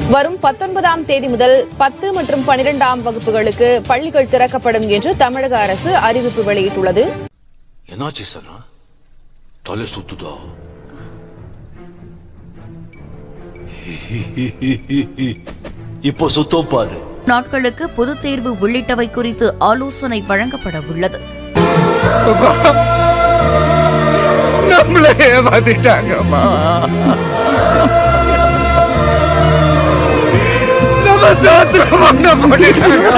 வரும் பத்தொன்பதாம் தேதி முதல் பத்து மற்றும் பனிரெண்டாம் வகுப்புகளுக்கு பள்ளிகள் திறக்கப்படும் என்று தமிழக அரசு அறிவிப்பு வெளியிட்டுள்ளது என்னாச்சு சனா தலை சுத்துதா இப்போ சுத்தம் பாரு நாட்களுக்கு பொதுத் தேர்வு உள்ளிட்டவை குறித்து ஆலோசனை வழங்கப்பட உள்ளது நம்மள ஏமாத்திட்டாங்கம்மா நம்ம சாத்து பண்ண பண்ணிட்டு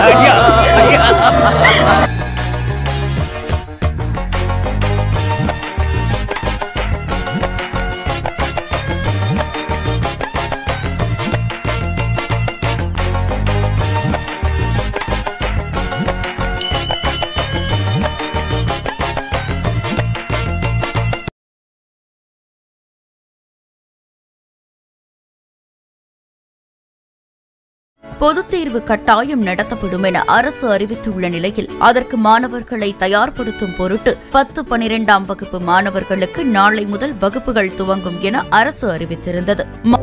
பொதுத் தேர்வு கட்டாயம் நடத்தப்படும் என அரசு அறிவித்துள்ள நிலையில் அதற்கு மாணவர்களை தயார்படுத்தும் பொருட்டு பத்து பனிரெண்டாம் வகுப்பு மாணவர்களுக்கு நாளை முதல் வகுப்புகள் துவங்கும் என அரசு அறிவித்திருந்தது ம-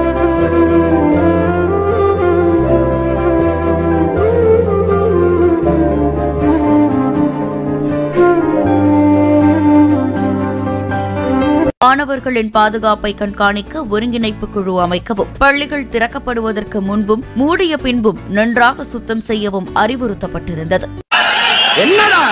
மாணவர்களின் பாதுகாப்பை கண்காணிக்க ஒருங்கிணைப்பு குழு அமைக்கவும் பள்ளிகள் திறக்கப்படுவதற்கு முன்பும் மூடிய பின்பும் நன்றாக சுத்தம் செய்யவும் அறிவுறுத்தப்பட்டிருந்தது என்னடா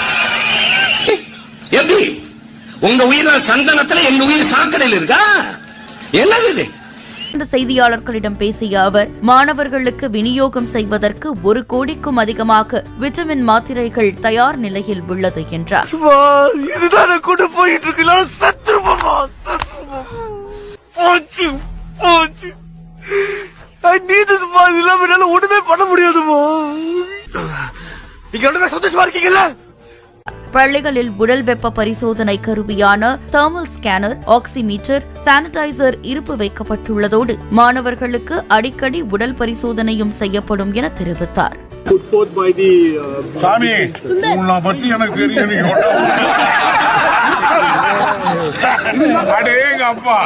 எப்படி உங்க உயிர் சந்தனத்துல எங்க உயிர் சாக்கடையில் இருக்கா என்னது இது இந்த செய்தியாளர்களிடம் பேசிய அவர் மாணவர்களுக்கு விநியோகம் செய்வதற்கு ஒரு கோடிக்கும் அதிகமாக விட்டமின் மாத்திரைகள் தயார் நிலையில் உள்ளது என்றார் இதுதானே கொண்டு போயிட்டு இருக்கலாம் சத்துருப்பமா போச்சு போச்சு நீதி சும்மா இல்லாம என்னால ஒண்ணுமே பண்ண முடியாதுமா நீங்க ஒண்ணுமே சந்தோஷமா இருக்கீங்கல்ல பள்ளிகளில் உடல் வெப்ப பரிசோதனை கருவியான தெர்மல் ஸ்கேனர் ஆக்சிமீட்டர் சானிடைசர் இருப்பு வைக்கப்பட்டுள்ளதோடு மாணவர்களுக்கு அடிக்கடி உடல் பரிசோதனையும் செய்யப்படும் என தெரிவித்தார் சாமி உன்னை பத்தி எனக்கு தெரியும் நீங்க அடேங்க அப்பா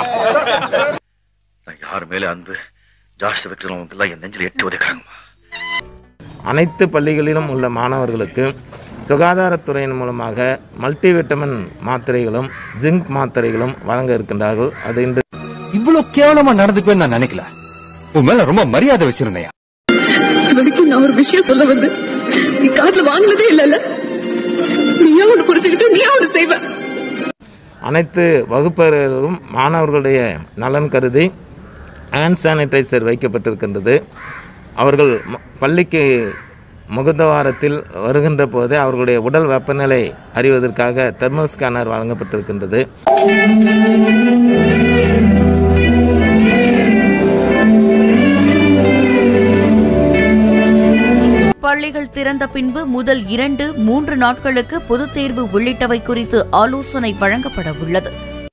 யார் மேல அன்பு ஜாஸ்தி வைக்கிறவங்க எல்லாம் என் நெஞ்சில் எட்டு உதைக்கிறாங்கம்மா அனைத்து பள்ளிகளிலும் உள்ள மாணவர்களுக்கு சுகாதாரத்துறையின் மூலமாக மல்டிவிட்டமின் மாத்திரைகளும் ஜிங்க் மாத்திரைகளும் வழங்க இருக்கின்றார்கள் அது இன்று இவ்வளவு கேவலமா நடந்துக்குவேன்னு நான் நினைக்கல உன் மேல ரொம்ப மரியாதை வச்சிருந்தேன் வரைக்கும் நான் ஒரு விஷயம் சொல்ல வந்து நீ காதுல வாங்கினதே இல்லல்ல நீயா ஒண்ணு புரிஞ்சுக்கிட்டு நீயா ஒண்ணு செய்வ அனைத்து வகுப்பறைகளிலும் மாணவர்களுடைய நலன் கருதி ஹேண்ட் சானிடைசர் வைக்கப்பட்டிருக்கின்றது அவர்கள் ம- பள்ளிக்கு முகத்துவாரத்தில் வருகின்ற போது அவர்களுடைய உடல் வெப்பநிலை அறிவதற்காக தெர்மல் ஸ்கேனர் வழங்கப்பட்டிருக்கின்றது பள்ளிகள் திறந்த பின்பு முதல் இரண்டு மூன்று நாட்களுக்கு பொதுத் தேர்வு உள்ளிட்டவை குறித்து ஆலோசனை வழங்கப்பட உள்ளது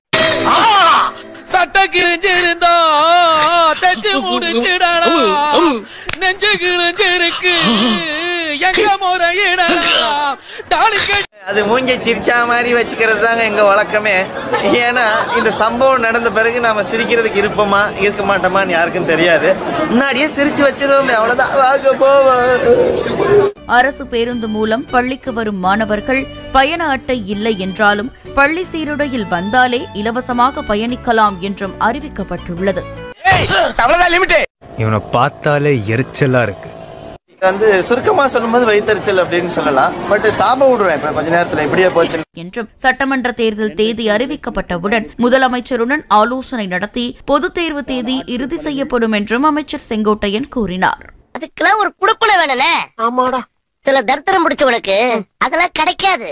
சட்ட கிழிஞ்சிருந்தா தச்சு முடிச்சிடலாம் நெஞ்சு கிழிஞ்சிருக்கு எங்க முறையிடலாம் டாலிக்கு அது மூஞ்ச சிரிச்சா மாதிரி வச்சுக்கிறது தாங்க எங்க வழக்கமே ஏன்னா இந்த சம்பவம் நடந்த பிறகு நாம சிரிக்கிறதுக்கு இருப்போமா இருக்க மாட்டோமான்னு யாருக்கும் தெரியாது முன்னாடியே சிரிச்சு வச்சிருவோமே அவ்வளவுதான் வாங்க போவோம் அரசு பேருந்து மூலம் பள்ளிக்கு வரும் மாணவர்கள் பயண அட்டை இல்லை என்றாலும் பள்ளி சீருடையில் வந்தாலே இலவசமாக பயணிக்கலாம் என்றும் அறிவிக்கப்பட்டுள்ளது அவ்வளவுதான் லிமிட் இவனை பார்த்தாலே எரிச்சலா இருக்கு வந்து சுருக்கமா சொல்லும்போது வைத்தறிச்சல் அப்படின்னு சொல்லலாம் பட் சாப விடுவேன் இப்ப கொஞ்ச நேரத்துல இப்படியே போச்சு என்றும் சட்டமன்ற தேர்தல் தேதி அறிவிக்கப்பட்டவுடன் முதலமைச்சருடன் ஆலோசனை நடத்தி பொதுத் தேர்வு தேதி இறுதி செய்யப்படும் என்றும் அமைச்சர் செங்கோட்டையன் கூறினார் அதுக்கெல்லாம் ஒரு குடுப்புல வேணும்னே ஆமாடா சில தரித்திரம் பிடிச்சவனுக்கு அதெல்லாம் கிடைக்காது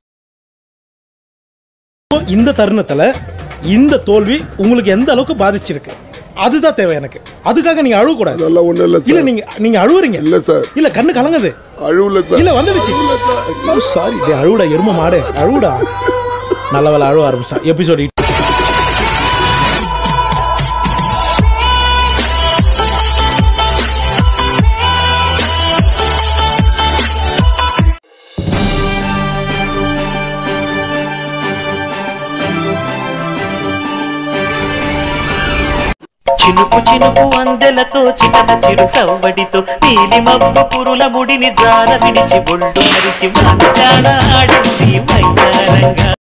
இந்த தருணத்துல இந்த தோல்வி உங்களுக்கு எந்த அளவுக்கு பாதிச்சிருக்கு அதுதான் தேவை எனக்கு அதுக்காக நீங்க அழுவ கூடாது அதெல்லாம் ஒண்ணும் இல்ல இல்ல சார் நீங்க நீங்க அழுவுறீங்க இல்ல சார் இல்ல கண்ணு கலங்குது அழுவல சார் இல்ல வந்துடுச்சு சாரி அழுவுடா எரும மாடு அழுவுடா நல்ல வேலை அழுவ ஆரம்பிச்சிட்டான் எபிசோட் చినుకు చినుకు అందెలతో చిటక చిరు సవ్వడితో నీలి మబ్బు పురుల ముడిని జార విడిచి ఒళ్ళు మరిచి మాట్లాడ ఆడింది మైదానంగా